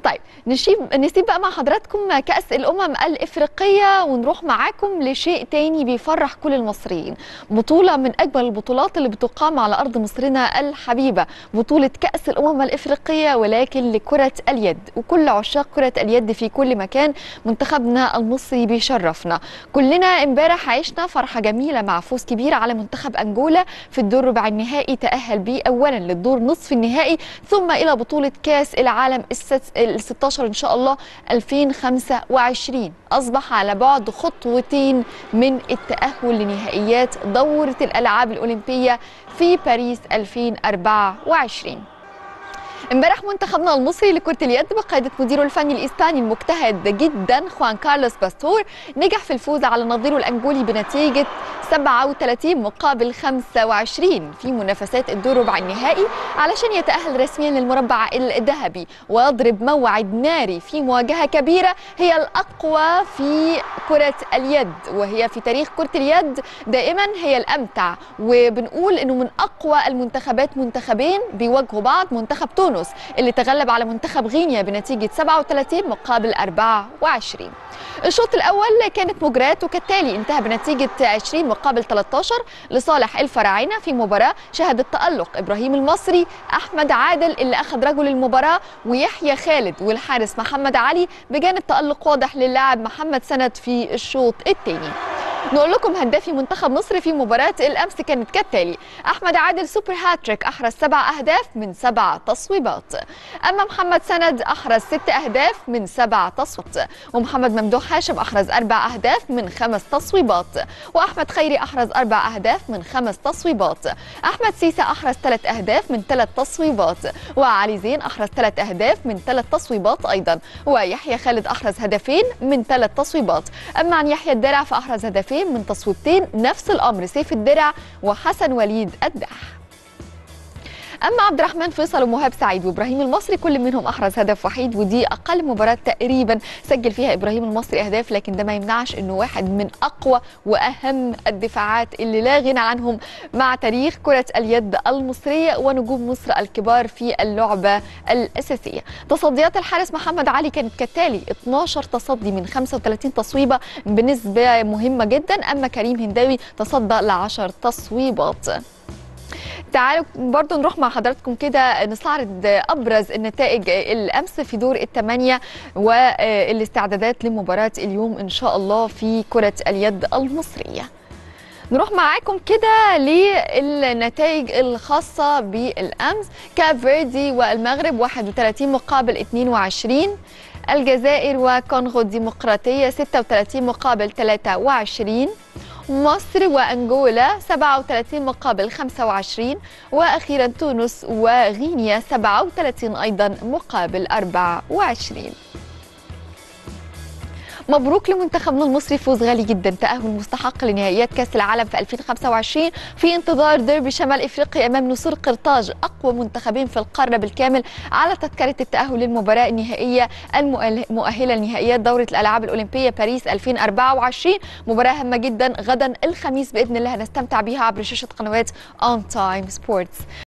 طيب نسيب نسيب بقى مع حضراتكم كأس الأمم الإفريقية ونروح معاكم لشيء تاني بيفرح كل المصريين بطولة من أجمل البطولات اللي بتقام على أرض مصرنا الحبيبة بطولة كأس الأمم الإفريقية ولكن لكرة اليد وكل عشاق كرة اليد في كل مكان منتخبنا المصري بيشرفنا كلنا امبارح عشنا فرحة جميلة مع فوز كبير على منتخب أنجولا في الدور ربع النهائي تأهل بيه أولا للدور نصف النهائي ثم إلى بطولة كأس العالم ال 16 ان شاء الله 2025 اصبح على بعد خطوتين من التاهل لنهائيات دوره الالعاب الاولمبيه في باريس 2024 امبارح منتخبنا المصري لكرة اليد بقيادة مديره الفني الإسباني المجتهد جدا خوان كارلوس باستور نجح في الفوز على نظيره الأنجولي بنتيجة 37 مقابل 25 في منافسات الدور ربع النهائي علشان يتأهل رسميا للمربع الذهبي ويضرب موعد ناري في مواجهة كبيرة هي الأقوى في كرة اليد وهي في تاريخ كرة اليد دائما هي الأمتع وبنقول أنه من أقوى المنتخبات منتخبين بيواجهوا بعض منتخب تونس اللي تغلب على منتخب غينيا بنتيجة 37 مقابل 24 الشوط الأول كانت مجرياته كالتالي انتهى بنتيجة 20 مقابل 13 لصالح الفراعنة في مباراة شهدت تألق إبراهيم المصري أحمد عادل اللي أخذ رجل المباراة ويحيى خالد والحارس محمد علي بجانب تألق واضح للاعب محمد سند في الشوط الثاني نقول لكم هدافي منتخب مصر في مباراة الأمس كانت كالتالي أحمد عادل سوبر هاتريك أحرز سبع أهداف من سبع تصويبات أما محمد سند أحرز ست أهداف من سبع تصويبات ومحمد ممدوح هاشم أحرز أربع أهداف من خمس تصويبات وأحمد خيري أحرز أربع أهداف من خمس تصويبات أحمد سيسا أحرز ثلاث أهداف من ثلاث تصويبات وعلي زين أحرز ثلاث أهداف من ثلاث تصويبات أيضا ويحيى خالد أحرز هدفين من ثلاث تصويبات أما عن يحيى الدرع فأحرز هدفين من تصويبتين نفس الامر سيف الدرع وحسن وليد الدح اما عبد الرحمن فيصل ومهاب سعيد وابراهيم المصري كل منهم احرز هدف وحيد ودي اقل مباراه تقريبا سجل فيها ابراهيم المصري اهداف لكن ده ما يمنعش انه واحد من اقوى واهم الدفاعات اللي لا غنى عنهم مع تاريخ كره اليد المصريه ونجوم مصر الكبار في اللعبه الاساسيه تصديات الحارس محمد علي كانت كالتالي 12 تصدي من 35 تصويبه بنسبه مهمه جدا اما كريم هنداوي تصدى ل 10 تصويبات تعالوا برضو نروح مع حضراتكم كده نستعرض ابرز النتائج الامس في دور الثمانيه والاستعدادات لمباراه اليوم ان شاء الله في كره اليد المصريه نروح معاكم كده للنتائج الخاصة بالأمس كاب فيردي والمغرب 31 مقابل 22 الجزائر وكونغو الديمقراطية 36 مقابل 23 مصر وأنجولا 37 مقابل 25 وأخيرا تونس وغينيا 37 أيضا مقابل 24 مبروك لمنتخبنا المصري فوز غالي جدا تأهل مستحق لنهائيات كأس العالم في 2025 في انتظار ديربي شمال افريقيا امام نصر قرطاج اقوى منتخبين في القاره بالكامل على تذكره التأهل للمباراه النهائيه المؤهله لنهائيات دوره الالعاب الاولمبيه باريس 2024 مباراه هامه جدا غدا الخميس باذن الله هنستمتع بها عبر شاشه قنوات اون تايم سبورتس